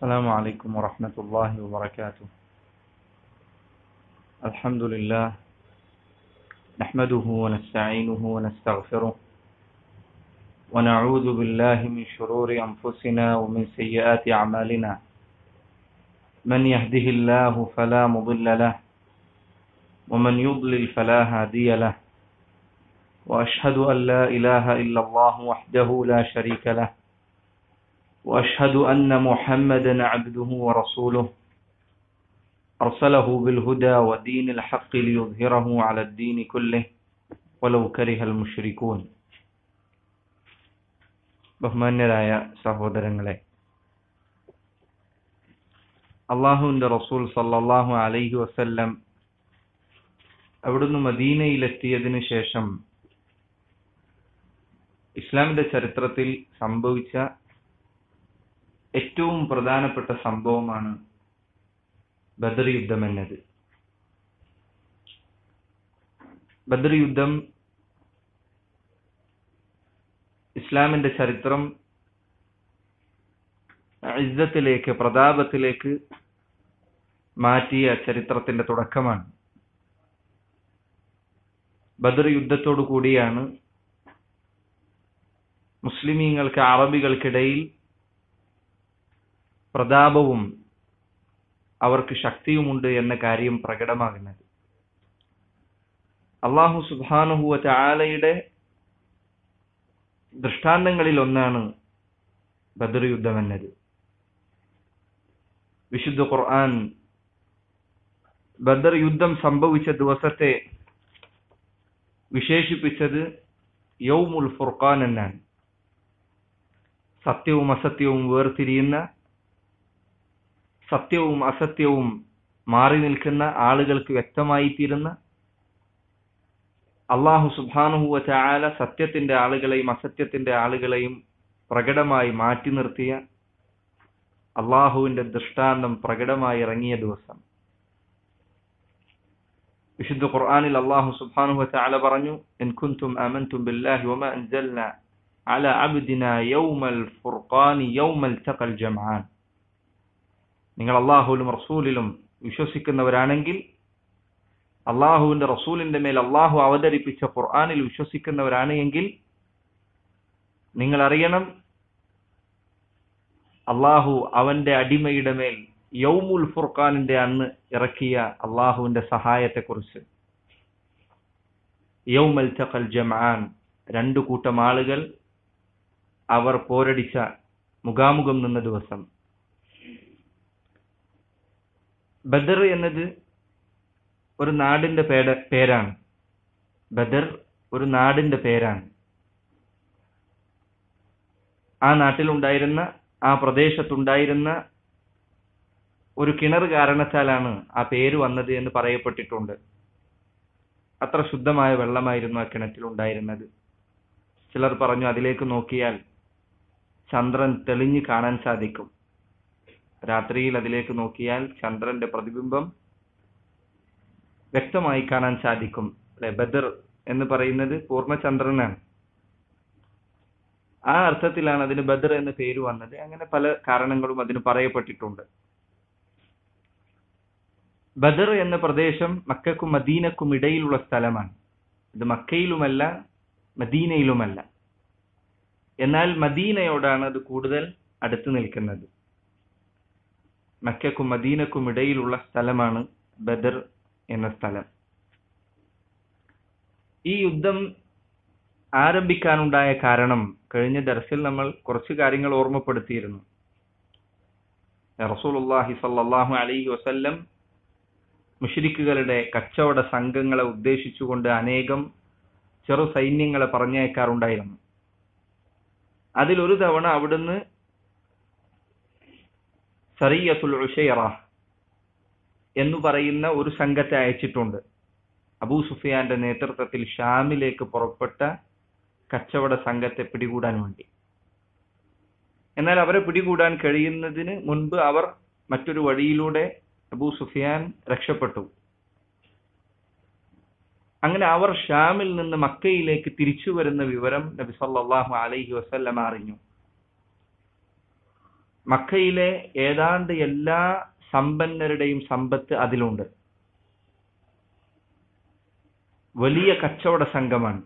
السلام عليكم ورحمة الله وبركاته الحمد لله نحمده ونستعينه ونستغفره ونعوذ بالله من شرور أنفسنا ومن سيئات أعمالنا من يهده الله فلا مضل له ومن يضلل فلا هادي له وأشهد أن لا إله إلا الله وحده لا شريك له وأشهد أن محمدا عبده ورسوله أرسله بالهدى ودين الحق ليظهره على الدين كله ولو كره المشركون ബഹുമാന്യരായ സഹോദരങ്ങളെ അള്ളാഹുവിന്റെ റസൂൽ സല്ലല്ലാഹു അലൈഹി വസല്ലം അവിടുന്ന് മദീനയിലെത്തിയതിനു ശേഷം ഇസ്ലാമിന്റെ ചരിത്രത്തിൽ സംഭവിച്ച ഏറ്റവും പ്രധാനപ്പെട്ട സംഭവമാണ് ബദർ യുദ്ധം എന്നത് ബദർ യുദ്ധം ഇസ്ലാമിന്റെ ചരിത്രം ഇസ്സത്തിലേക്ക് പ്രതാപത്തിലേക്ക് മാറ്റിയ ചരിത്രത്തിന്റെ തുടക്കമാണ് ബദർ യുദ്ധത്തോടു കൂടിയാണ് മുസ്ലിമീങ്ങൾക്ക് അറബികൾക്കിടയിൽ പ്രതാപവും അവർക്ക് ശക്തിയുമുണ്ട് എന്ന കാര്യം പ്രകടമാകുന്നത് അള്ളാഹു സുബാനുഹുവ ചാലയുടെ ദൃഷ്ടാന്തങ്ങളിൽ ഒന്നാണ് ബദർ യുദ്ധം എന്നത് വിശുദ്ധ ഖുർആൻ ബദർ യുദ്ധം സംഭവിച്ച ദിവസത്തെ വിശേഷിപ്പിച്ചത് യൗമുൽ ഫുർഖാൻ എന്നാണ് സത്യവും അസത്യവും വേർതിരിയുന്ന സത്യവും അസത്യവും മാറി നിൽക്കുന്ന ആളുകൾക്ക് വ്യക്തമായി തീരുന്ന അള്ളാഹു സുബാനുഹുവ ചായാല സത്യത്തിന്റെ ആളുകളെയും അസത്യത്തിന്റെ ആളുകളെയും പ്രകടമായി മാറ്റി നിർത്തിയ അള്ളാഹുവിന്റെ ദൃഷ്ടാന്തം പ്രകടമായി ഇറങ്ങിയ ദിവസം വിശുദ്ധ ഖുർആനിൽ അള്ളാഹു സുബാനുഹു ചാല പറഞ്ഞു എൻ കുന്തും അമൻതും ബില്ലാഹി വമ അൻസൽന അല അബ്ദിന യൗമൽ ഫുർഖാനി യൗമൽ തഖൽ ജംആൻ നിങ്ങൾ അള്ളാഹുവിലും റസൂലിലും വിശ്വസിക്കുന്നവരാണെങ്കിൽ അള്ളാഹുവിന്റെ റസൂലിന്റെ മേൽ അള്ളാഹു അവതരിപ്പിച്ച ഖുർആാനിൽ വിശ്വസിക്കുന്നവരാണ് എങ്കിൽ നിങ്ങൾ അറിയണം അള്ളാഹു അവന്റെ അടിമയുടെ മേൽ യൗമുൽ ഫുർഖാനിന്റെ അന്ന് ഇറക്കിയ അള്ളാഹുവിന്റെ സഹായത്തെക്കുറിച്ച് യൗമൽ തഖൽ ജംആൻ രണ്ടു കൂട്ടം ആളുകൾ അവർ പോരടിച്ച മുഖാമുഖം നിന്ന ദിവസം ബദർ എന്നത് ഒരു നാടിന്റെ പേര പേരാണ് ബദർ ഒരു നാടിന്റെ പേരാണ് ആ നാട്ടിലുണ്ടായിരുന്ന ആ പ്രദേശത്തുണ്ടായിരുന്ന ഒരു കിണർ കാരണത്താലാണ് ആ പേര് വന്നത് എന്ന് പറയപ്പെട്ടിട്ടുണ്ട് അത്ര ശുദ്ധമായ വെള്ളമായിരുന്നു ആ കിണറ്റിൽ ഉണ്ടായിരുന്നത് ചിലർ പറഞ്ഞു അതിലേക്ക് നോക്കിയാൽ ചന്ദ്രൻ തെളിഞ്ഞു കാണാൻ സാധിക്കും രാത്രിയിൽ അതിലേക്ക് നോക്കിയാൽ ചന്ദ്രന്റെ പ്രതിബിംബം വ്യക്തമായി കാണാൻ സാധിക്കും അല്ലെ ബദർ എന്ന് പറയുന്നത് പൂർണ്ണചന്ദ്രനാണ് ആ അർത്ഥത്തിലാണ് അതിന് ബദർ എന്ന പേര് വന്നത് അങ്ങനെ പല കാരണങ്ങളും അതിന് പറയപ്പെട്ടിട്ടുണ്ട് ബദർ എന്ന പ്രദേശം മക്കൾക്കും മദീനക്കും ഇടയിലുള്ള സ്ഥലമാണ് ഇത് മക്കയിലുമല്ല മദീനയിലുമല്ല എന്നാൽ മദീനയോടാണ് അത് കൂടുതൽ അടുത്ത് നിൽക്കുന്നത് മക്കക്കും മദീനക്കും ഇടയിലുള്ള സ്ഥലമാണ് ബദർ എന്ന സ്ഥലം ഈ യുദ്ധം ആരംഭിക്കാനുണ്ടായ കാരണം കഴിഞ്ഞ ദർസിൽ നമ്മൾ കുറച്ച് കാര്യങ്ങൾ ഓർമ്മപ്പെടുത്തിയിരുന്നു റസൂലുള്ളാഹി സല്ലല്ലാഹു അലൈഹി വസല്ലം മുഷ്രിക്കുകളുടെ കച്ചവട സംഘങ്ങളെ ഉദ്ദേശിച്ചുകൊണ്ട് അനേകം ചെറു സൈന്യങ്ങളെ പറഞ്ഞയക്കാറുണ്ടായിരുന്നു അതിൽ ഒരു തവണ അവിടുന്ന് സറിയത്തുൽ ഉഷൈറ എന്ന് പറയുന്ന ഒരു സംഘത്തെ അയച്ചിട്ടുണ്ട് അബൂ സുഫിയാന്റെ നേതൃത്വത്തിൽ ഷാമിലേക്ക് പുറപ്പെട്ട കച്ചവട സംഘത്തെ പിടികൂടാൻ വേണ്ടി എന്നാൽ അവരെ പിടികൂടാൻ കഴിയുന്നതിന് മുൻപ് അവർ മറ്റൊരു വഴിയിലൂടെ അബൂ സുഫിയാൻ രക്ഷപ്പെട്ടു അങ്ങനെ അവർ ഷാമിൽ നിന്ന് മക്കയിലേക്ക് തിരിച്ചു വരുന്ന വിവരം നബി സല്ലല്ലാഹു അലൈഹി വസല്ലം അറിഞ്ഞു മക്കയിലെ ഏതാണ്ട് എല്ലാ സമ്പന്നരുടെയും സമ്പത്ത് അതിലുണ്ട് വലിയ കച്ചവട സംഘമാണ്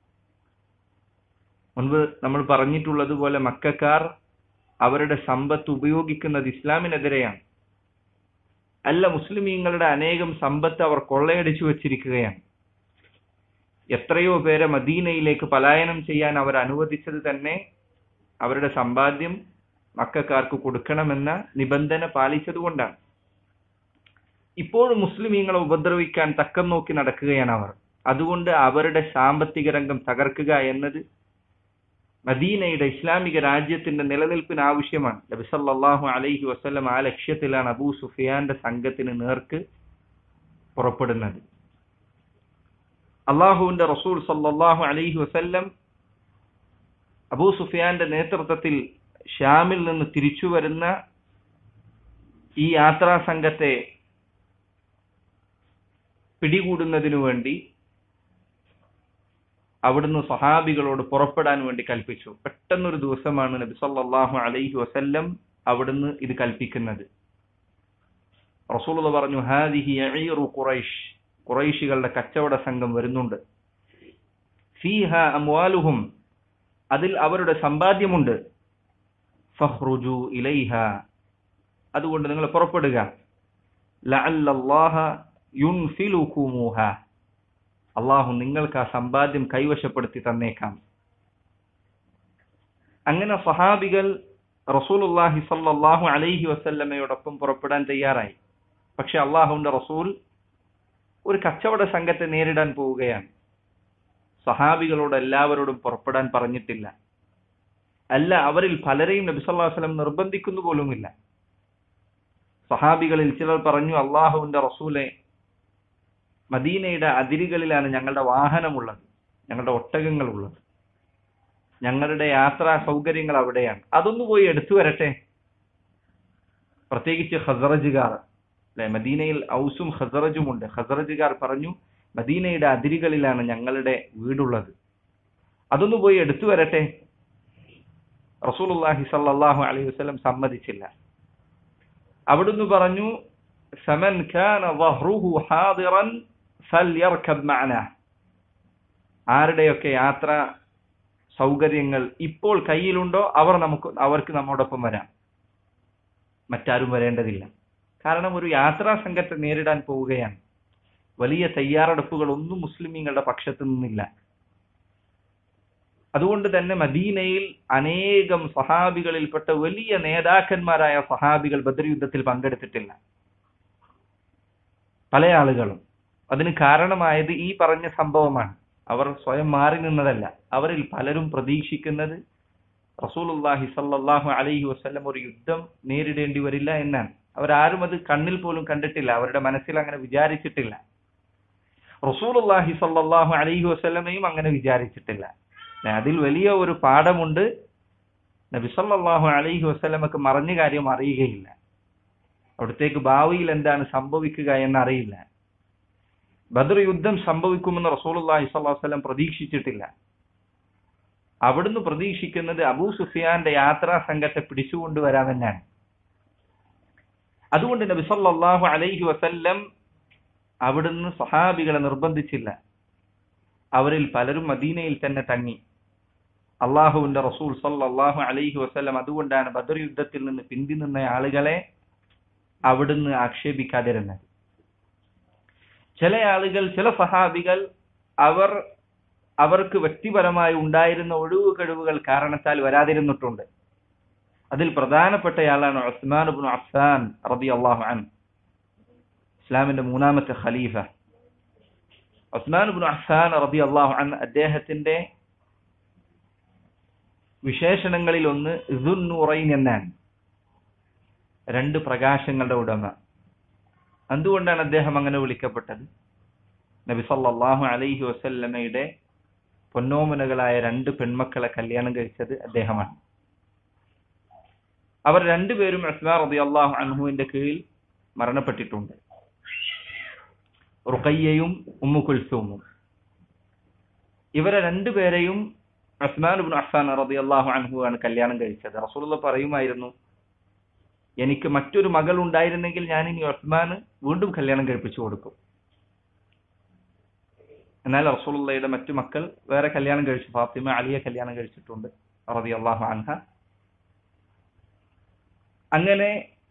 മുൻപ് നമ്മൾ പറഞ്ഞിട്ടുള്ളതുപോലെ മക്കാർ അവരുടെ സമ്പത്ത് ഉപയോഗിക്കുന്നത് ഇസ്ലാമിനെതിരെയാണ് അല്ല മുസ്ലിമീങ്ങളുടെ അനേകം സമ്പത്ത് അവർ കൊള്ളയടിച്ചു വച്ചിരിക്കുകയാണ് എത്രയോ പേരെ മദീനയിലേക്ക് പലായനം ചെയ്യാൻ അവർ അനുവദിച്ചത് തന്നെ അവരുടെ സമ്പാദ്യം മക്കാർക്ക് കൊടുക്കണമെന്ന നിബന്ധന പാലിച്ചതുകൊണ്ടാണ് ഇപ്പോഴും മുസ്ലിമീങ്ങളെ ഉപദ്രവിക്കാൻ തക്കം നോക്കി നടക്കുകയാണ് അവർ അതുകൊണ്ട് അവരുടെ സാമ്പത്തിക രംഗം തകർക്കുക എന്നത് മദീനയുടെ ഇസ്ലാമിക രാജ്യത്തിന്റെ നിലനിൽപ്പിന് ആവശ്യമാണ് നബി സല്ലല്ലാഹു അലൈഹി വസല്ലം ആ ലക്ഷ്യത്തിലാണ് അബൂ സുഫിയാന്റെ സംഘത്തിന് നേർക്ക് പുറപ്പെടുന്നത് അള്ളാഹുവിന്റെ റസൂൽ സല്ലല്ലാഹു അലൈഹി വസല്ലം അബൂ സുഫിയാന്റെ നേതൃത്വത്തിൽ ഷ്യാമിൽ നിന്ന് തിരിച്ചു വരുന്ന ഈ യാത്രാ സംഘത്തെ പിടികൂടുന്നതിനു വേണ്ടി അവിടുന്ന് സഹാബികളോട് പുറപ്പെടാൻ വേണ്ടി കൽപ്പിച്ചു പെട്ടെന്നൊരു ദിവസമാണ് നബി സല്ലല്ലാഹു അലൈഹി വസല്ലം അവിടുന്ന് ഇത് കൽപ്പിക്കുന്നത് റസൂൽ പറഞ്ഞു ഹാദിഹി യഈറു ഖുറൈഷ് ഖുറൈശികളുടെ കച്ചവട സംഘം വരുന്നുണ്ട് ഫീഹ അംവാലുഹും അതിൽ അവരുടെ സമ്പാദ്യമുണ്ട് ഫഹ്റുജു ഇലൈഹ അതുകൊണ്ട് നിങ്ങൾ പുറപ്പെടുക ലഅല്ലല്ലാഹ യുൻഫിലുകുമുഹ അള്ളാഹു നിങ്ങൾക്ക് ആ സമ്പാദ്യം കൈവശപ്പെടുത്തി തന്നേക്കാം അങ്ങനെ സഹാബികൾ റസൂലുല്ലാഹി സല്ലല്ലാഹു അലൈഹി വസല്ലമയോടൊപ്പം പുറപ്പെടാൻ തയ്യാറായി പക്ഷെ അള്ളാഹുവിന്റെ റസൂൽ ഒരു കച്ചവട സംഘത്തെ നേരിടാൻ പോവുകയാണ് സഹാബികളോട് എല്ലാവരോടും പുറപ്പെടാൻ പറഞ്ഞിട്ടില്ല അല്ല അവരിൽ പലരെയും നബി സല്ലല്ലാഹു അലൈഹി വസല്ലം നിർബന്ധിക്കുന്നു പോലുമില്ല സഹാബികളിൽ ചിലർ പറഞ്ഞു അള്ളാഹുവിന്റെ റസൂലെ മദീനയുടെ അതിരുകളിലാണ് ഞങ്ങളുടെ വാഹനമുള്ളത് ഞങ്ങളുടെ ഒട്ടകങ്ങളുള്ളത് ഞങ്ങളുടെ യാത്രാ സൗകര്യങ്ങൾ അവിടെയാണ് അതൊന്നു പോയി എടുത്തു വരട്ടെ പ്രത്യേകിച്ച് ഹസറജുകാർ അല്ലെ മദീനയിൽ ഔസും ഹസറജും ഉണ്ട് ഹസറജുകാർ പറഞ്ഞു മദീനയുടെ അതിരുകളിലാണ് ഞങ്ങളുടെ വീടുള്ളത് അതൊന്നു പോയി എടുത്തു വരട്ടെ റസൂലുള്ളാഹി സല്ലല്ലാഹു അലൈഹി വസല്ലം സമ്മതിച്ചില്ല അവിടുന്ന് പറഞ്ഞു ഫമൻ കാന ظهره حاضرا فليركب معنا ആരുടെയൊക്കെ യാത്ര സൗകര്യങ്ങൾ ഇപ്പോൾ കയ്യിലുണ്ടോ അവർ നമുക്ക് അവർക്ക് നമ്മോടൊപ്പം വരാം മറ്റാരും വരേണ്ടതില്ല കാരണം ഒരു യാത്രാ സംഘത്തെ നേരിടാൻ പോവുകയാണ് വലിയ തയ്യാറെടുപ്പുകൾ ഒന്നും മുസ്ലിമീങ്ങളുടെ പക്ഷത്തു നിന്നില്ല അതുകൊണ്ട് തന്നെ മദീനയിൽ അനേകം സഹാബികളിൽപ്പെട്ട വലിയ നേതാക്കന്മാരായ സഹാബികൾ ബദർ യുദ്ധത്തിൽ പങ്കെടുത്തിട്ടില്ല പല ആളുകളും അതിന് കാരണമായത് ഈ പറഞ്ഞ സംഭവമാണ് അവർ സ്വയം മാറി നിന്നതല്ല അവരിൽ പലരും പ്രതീക്ഷിക്കുന്നത് റസൂലുള്ളാഹി സല്ലല്ലാഹു അലൈഹി വസല്ലം ഒരു യുദ്ധം നേരിടേണ്ടി വരില്ല എന്നാണ് അവരാരും അത് കണ്ണിൽ പോലും കണ്ടിട്ടില്ല അവരുടെ മനസ്സിൽ അങ്ങനെ വിചാരിച്ചിട്ടില്ല റസൂലുള്ളാഹി സല്ലല്ലാഹു അലൈഹി വസല്ലമയും അങ്ങനെ വിചാരിച്ചിട്ടില്ല അതിൽ വലിയ ഒരു പാഠമുണ്ട് നബി സല്ലല്ലാഹു അലൈഹി വസല്ലമക്ക് മറഞ്ഞ കാര്യം അറിയുകയില്ല അവിടത്തേക്ക് ഭാവിയിൽ എന്താണ് സംഭവിക്കുക എന്നറിയില്ല ബദർ യുദ്ധം സംഭവിക്കുമെന്ന് റസൂലുള്ളാഹി സ്വല്ലല്ലാഹു അലൈഹി വസല്ലം പ്രതീക്ഷിച്ചിട്ടില്ല അവിടുന്ന് പ്രതീക്ഷിക്കുന്നത് അബൂ സുഫിയാന്റെ യാത്രാ സംഘത്തെ പിടിച്ചുകൊണ്ടുവരാമെന്നാണ് അതുകൊണ്ട് നബി സല്ലല്ലാഹു അലൈഹി വസല്ലം അവിടുന്ന് സഹാബികളെ നിർബന്ധിച്ചില്ല അവരിൽ പലരും മദീനയിൽ തന്നെ തങ്ങി അള്ളാഹുവിന്റെ റസൂൽ സല്ലല്ലാഹു അലൈഹി വസല്ലം അതുകൊണ്ടാണ് ബദർ യുദ്ധത്തിൽ നിന്ന് പിന്തി നിന്ന ആളുകളെ അവിടുന്ന് ആക്ഷേപിക്കാതിരുന്നത് ചില ആളുകൾ ചില സഹാബികൾ അവർ അവർക്ക് വ്യക്തിപരമായി ഉണ്ടായിരുന്ന ഒഴിവ് കഴിവുകൾ കാരണത്താൽ വരാതിരുന്നിട്ടുണ്ട് അതിൽ പ്രധാനപ്പെട്ടയാളാണ് ഉസ്മാൻ ഇബ്നു അഫ്സാൻ റളിയല്ലാഹു അൻഹു ഇസ്ലാമിന്റെ മൂന്നാമത്തെ ഖലീഫ ഉസ്മാൻ ഇബ്നു അഫ്സാൻ റളിയല്ലാഹു അൻഹു അദ്ദേഹത്തിന്റെ വിശേഷണങ്ങളിൽ ഒന്ന് ഇസുന്നൂറൈൻ എന്നാണ് രണ്ട് പ്രകാശങ്ങളുടെ ഉടമ എന്തുകൊണ്ടാണ് അദ്ദേഹം അങ്ങനെ വിളിക്കപ്പെട്ടത് നബി സല്ലല്ലാഹു അലൈഹി വസല്ലമയുടെ പൊന്നോമനകളായ രണ്ട് പെൺമക്കളെ കല്യാണം കഴിച്ചത് അദ്ദേഹമാണ് അവർ രണ്ടുപേരും അസ്മാ റളിയല്ലാഹു അൻഹുവിന്റെ കീഴിൽ മരണപ്പെട്ടിട്ടുണ്ട് റുഖയ്യയും ഉമ്മു കുൽസൂമും ഇവരെ രണ്ടുപേരെയും അസ്മാൻ ഇബ്നു അഫ്സാൻ റളിയല്ലാഹു അൻഹു ആണ് കല്യാണം കഴിച്ചത് റസൂലുള്ള പറയുമായിരുന്നു എനിക്ക് മറ്റൊരു മകൾ ഉണ്ടായിരുന്നെങ്കിൽ ഞാൻ ഇനി ഉസ്മാന് വീണ്ടും കല്യാണം കഴിപ്പിച്ചു കൊടുക്കും എന്നാൽ റസൂലുള്ളയുടെ മറ്റു മക്കൾ വേറെ കല്യാണം കഴിച്ചു ഫാത്തിമ അലിയെ കല്യാണം കഴിച്ചിട്ടുണ്ട് റളിയല്ലാഹു അൻഹ അങ്ങനെ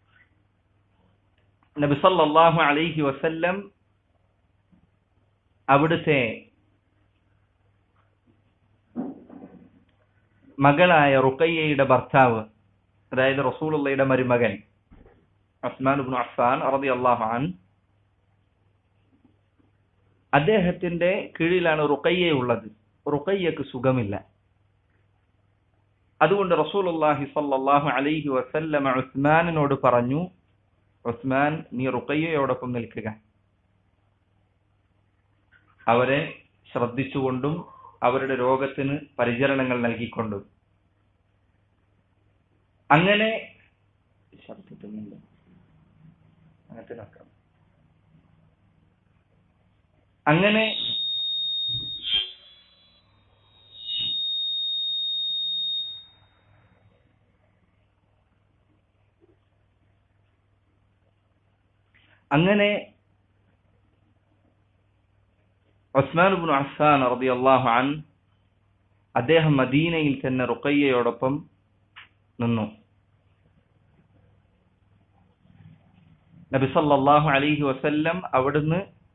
നബി സല്ലല്ലാഹു അലൈഹി വസല്ലം അവിടുത്തെ മകളായ റുക്കയ്യയുടെ ഭർത്താവ് അതായത് റസൂലുള്ളയുടെ മരുമകൻ അസ്മാൻ ഇബ്നു അഫ്ഫാൻ റളിയല്ലാഹു അൻ അദ്ദേഹത്തിന്റെ കീഴിലാണ് റുക്കയ്യ ഉള്ളത് റുക്കയ്യക്ക് സുഖമില്ല അതുകൊണ്ട് റസൂലുള്ളാഹി സ്വല്ലല്ലാഹു അലൈഹി വസല്ലമ ഉസ്മാനിനോട് പറഞ്ഞു ഉസ്മാൻ നീ റുക്കയ്യയോടൊപ്പം നിൽക്കുക അവരെ ശ്രദ്ധിച്ചുകൊണ്ടും അവരുടെ രോഗത്തിന് പരിചരണങ്ങൾ നൽകിക്കൊണ്ടും അങ്ങനെ ശബ്ദിക്കുന്നില്ല അങ്ങനത്തെ നോക്കാം അങ്ങനെ അങ്ങനെ ഉസ്മാൻ ഇബ്നു അഫ്സാൻ റളിയല്ലാഹു അൻ അദ്ദേഹം മദീനയിൽ തന്നെ റുഖയ്യയോടൊപ്പം നിന്നു നബി സല്ലല്ലാഹു അലൈഹി വസല്ലം അവിടുന്ന്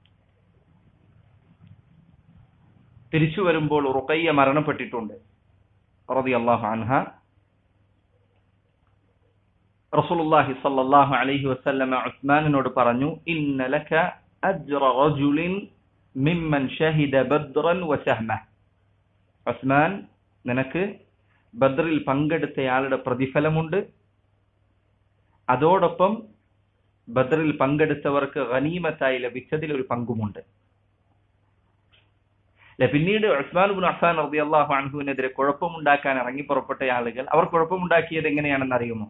തിരിച്ചു വരുമ്പോൾ റുഖയ്യ മരണപ്പെട്ടിട്ടുണ്ട് റളിയല്ലാഹു അൻഹ റസൂലുള്ളാഹി സല്ലല്ലാഹു അലൈഹി വസല്ലം ഉസ്മാനിനോട് പറഞ്ഞു ഇന്ന ലക അജ്റ റജുലിൻ മിമ്മൻ ഷഹിദ ബദ്റൻ വസഹ്മ ഉസ്മാൻ നിനക്ക് ബദ്റിൽ പങ്കെടുത്തയാളുടെ പ്രതിഫലമുണ്ട് അതോടൊപ്പം ബദ്റിൽ പങ്കെടുത്തവർക്ക് ഗനീമത്തായി ലഭിച്ചതിൽ ഒരു പങ്കുമുണ്ട് അല്ലെ പിന്നീട് ഉസ്മാൻ ബിൻ അഫ്സാൻ റളിയല്ലാഹു അൻഹുവിനെതിരെ കുഴപ്പമുണ്ടാക്കാൻ ഇറങ്ങി പുറപ്പെട്ട ആളുകൾ അവർ കുഴപ്പമുണ്ടാക്കിയത് എങ്ങനെയാണെന്ന് അറിയുമോ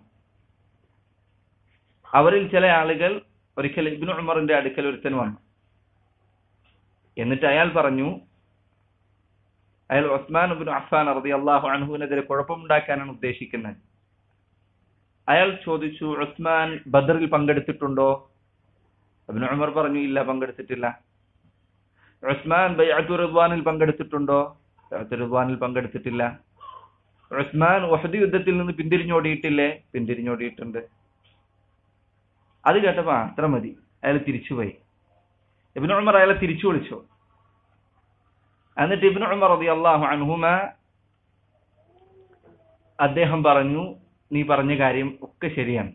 അവരിൽ ചില ആളുകൾ ഒരിക്കൽ ഇബ്നു ഉമറിന്റെ അടുക്കൽ ഒരുത്തൻ വന്നു എന്നിട്ട് അയാൾ പറഞ്ഞു അയാൾ ഉസ്മാൻ ബിൻ അഫ്സാൻ റളിയല്ലാഹു അൻഹുവിനെതിരെ കുഴപ്പമുണ്ടാക്കാനാണ് ഉദ്ദേശിക്കുന്നത് അയാൾ ചോദിച്ചു ഉസ്മാൻ ബദറിൽ പങ്കെടുത്തിട്ടുണ്ടോ ഇബ്നു ഉമർ പറഞ്ഞു ഇല്ല പങ്കെടുത്തിട്ടില്ല ഉസ്മാൻ ബൈഅത്തു റിദ്വാനിൽ പങ്കെടുത്തിട്ടുണ്ടോ ബൈഅത്തു റിദ്വാനിൽ പങ്കെടുത്തിട്ടില്ല ഉസ്മാൻ വഹദ് യുദ്ധത്തിൽ നിന്ന് പിന്തിരിഞ്ഞോടിയിട്ടില്ലേ പിന്തിരിഞ്ഞോടിയിട്ടുണ്ട് അത് കേട്ടപ്പോ ആ, അത്ര മതി അയാൾ തിരിച്ചുപോയി ഇബ്നു ഉമർ അയാളെ തിരിച്ചു വിളിച്ചു എന്നിട്ട് ഇബ്നു ഉമർ റളിയല്ലാഹു അൻഹുമ അദ്ദേഹം പറഞ്ഞു നീ പറഞ്ഞ കാര്യം ഒക്കെ ശരിയാണ്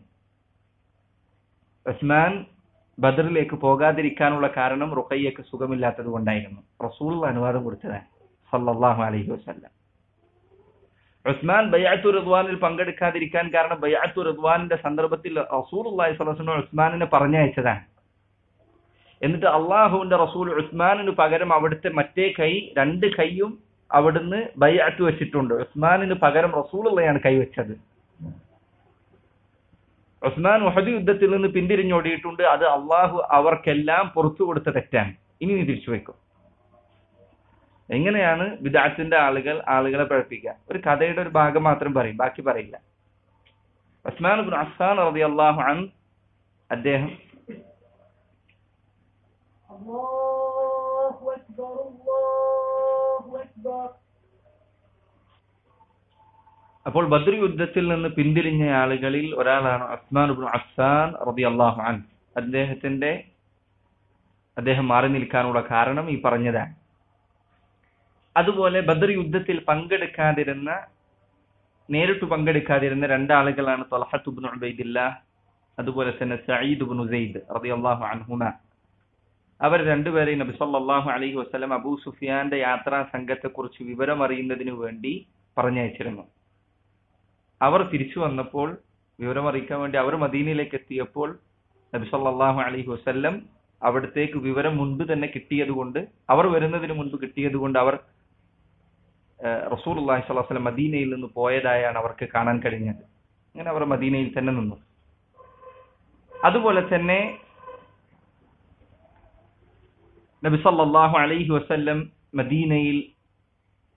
ഉസ്മാൻ ബദറിലേക്ക് പോകാതിരിക്കാനുള്ള കാരണം റുഖയ്യക്ക് സുഖമില്ലാത്തത് കൊണ്ടായിരുന്നു റസൂൽ അനുവാദം കൊടുത്തതാണ് സല്ലല്ലാഹു അലൈഹി വസല്ലം ഉസ്മാൻ ബയ്യാത്തു റിദ്വാനിൽ പങ്കെടുക്കാതിരിക്കാൻ കാരണം ബയ്യാത്തു റിദ്വാനിന്റെ സന്ദർഭത്തിൽ റസൂൽ അള്ളാഹി സ്വലം ഉസ്മാനിനെ പറഞ്ഞയച്ചതാണ് എന്നിട്ട് അള്ളാഹുവിന്റെ റസൂൽ ഉസ്മാനിന് പകരം അവിടുത്തെ മറ്റേ കൈ രണ്ട് കൈയും അവിടുന്ന് ബയ്യാത്ത് വെച്ചിട്ടുണ്ട് ഉസ്മാനിന് പകരം റസൂലുള്ളയാണ് കൈവച്ചത് ഉസ്മാൻ ഉഹദ് യുദ്ധത്തിൽ നിന്ന് പിന്തിരിഞ്ഞോടിയിട്ടുണ്ട് അത് അള്ളാഹു അവർക്കെല്ലാം പുറത്തു കൊടുത്ത തെറ്റാണ് ഇനി നീ തിരിച്ചു വെക്കും എങ്ങനെയാണ് വിദാത്തിന്റെ ആളുകൾ ആളുകളെ പഴപ്പിക്കുക ഒരു കഥയുടെ ഒരു ഭാഗം മാത്രം പറയും ബാക്കി പറയില്ല ഉസ്മാൻ ഇബ്നു അഫ്സാൻ റളിയല്ലാഹു അൻ അദ്ദേഹം الله أكبر الله أكبر അപ്പോൾ ബദ്ർ യുദ്ധത്തിൽ നിന്ന് പിന്തിരിഞ്ഞ ആളുകളിൽ ഒരാളാണ് ഉസ്മാൻ ഇബ്നു അഫ്സാൻ റളിയല്ലാഹു അൻ അദ്ദേഹത്തിന്റെ അദ്ദേഹം മാറി നിൽക്കാനുള്ള കാരണം ഈ പറഞ്ഞതാണ് അതുപോലെ ബദർ യുദ്ധത്തിൽ പങ്കെടുക്കാതിരുന്ന നേരിട്ട് പങ്കെടുക്കാതിരുന്ന രണ്ടാളുകളാണ് തൊലഹത്ത് ഇബ്നു ഉബൈദില്ല അതുപോലെ തന്നെ സഈദ് ഇബ്നു സെയ്ദ് റളിയല്ലാഹു അൻഹുമ അവർ രണ്ടുപേരെയും നബി സല്ലല്ലാഹു അലൈഹി വസല്ലം അബൂ സുഫിയാന്റെ യാത്രാ സംഘത്തെക്കുറിച്ച് വിവരം അറിയുന്നതിനു വേണ്ടി പറഞ്ഞയച്ചിരുന്നു അവർ തിരിച്ചു വന്നപ്പോൾ വിവരം അറിയിക്കാൻ വേണ്ടി അവർ മദീനയിലേക്ക് എത്തിയപ്പോൾ നബി സല്ലല്ലാഹു അലൈഹി വസല്ലം അവിടത്തേക്ക് വിവരം മുൻപ് തന്നെ കിട്ടിയതുകൊണ്ട് അവർ വരുന്നതിന് മുൻപ് കിട്ടിയതുകൊണ്ട് അവർ റസൂൽ അള്ളാഹി സ്വലാഹു വസ്ലം മദീനയിൽ നിന്ന് പോയതായാണ് അവർക്ക് കാണാൻ കഴിഞ്ഞത് അങ്ങനെ അവർ മദീനയിൽ തന്നെ നിന്നു അതുപോലെ തന്നെ നബി സല്ലല്ലാഹു അലൈഹി വസല്ലം മദീനയിൽ